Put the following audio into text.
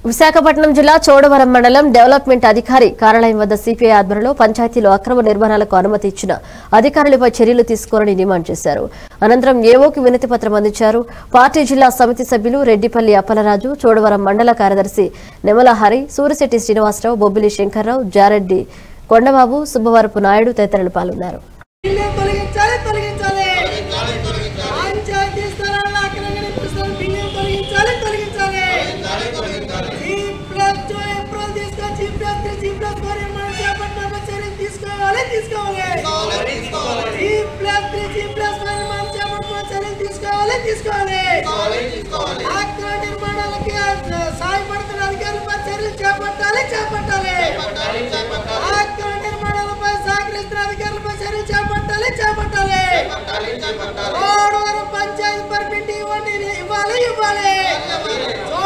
విశాఖపట్నం జిల్లా చోడవరం మండలం డెవలప్మెంట్ అధికారి కార్యాలయం వద్ద సిపిఐ ఆధ్వర్యంలో పంచాయతీలో అక్రమ నిర్మాణాలకు అనుమతి ఇచ్చిన అధికారులపై చర్యలు తీసుకోవాలని డిమాండ్ చేశారు అనంతరం ఏవోకి వినతి పత్రం అందించారు పార్టీ జిల్లా సమితి సభ్యులు రెడ్డిపల్లి అప్పలరాజు చోడవరం మండల కార్యదర్శి నెమల హరి సూరిశెట్టి శ్రీనివాసరావు బొబ్బిలి శంకర్రావు జారెడ్డి కొండబాబు సుబ్బవరపు నాయుడు తదితరులు పాల్గొన్నారు బిల్లు తొలగించాలి తొలగించాలి పంచాయతీ స్థలాల ఆక్రమణ పుస్తకం బిల్లు తొలగించాలి తొలగించాలి చీఫ్ ప్లస్ టూ ఏప్రిల్ తీసుకో chief plus three chief plus four నిర్మాణం చేపట్టిన చర్యలు తీసుకోవాలి తీసుకోవాలి chief plus three chief plus four నిర్మాణం చేపట్టిన చర్యలు తీసుకోవాలి తీసుకోవాలి ఆక్రమణ నిర్మాణాలకి సాయపడుతున్న అధికారులపై చర్యలు చేపట్టాలి చేపట్టాలి ఆక్రమణ నిర్మాణాలపై సహకరిస్తున్న అధికారులపై చర్యలు చేపట్టాలి చేపట్టాలి రోడ్డు వరకు పంచాయతీ పర్మిట్ ఇవ్వండి ఇవ్వాలి ఇవ్వాలి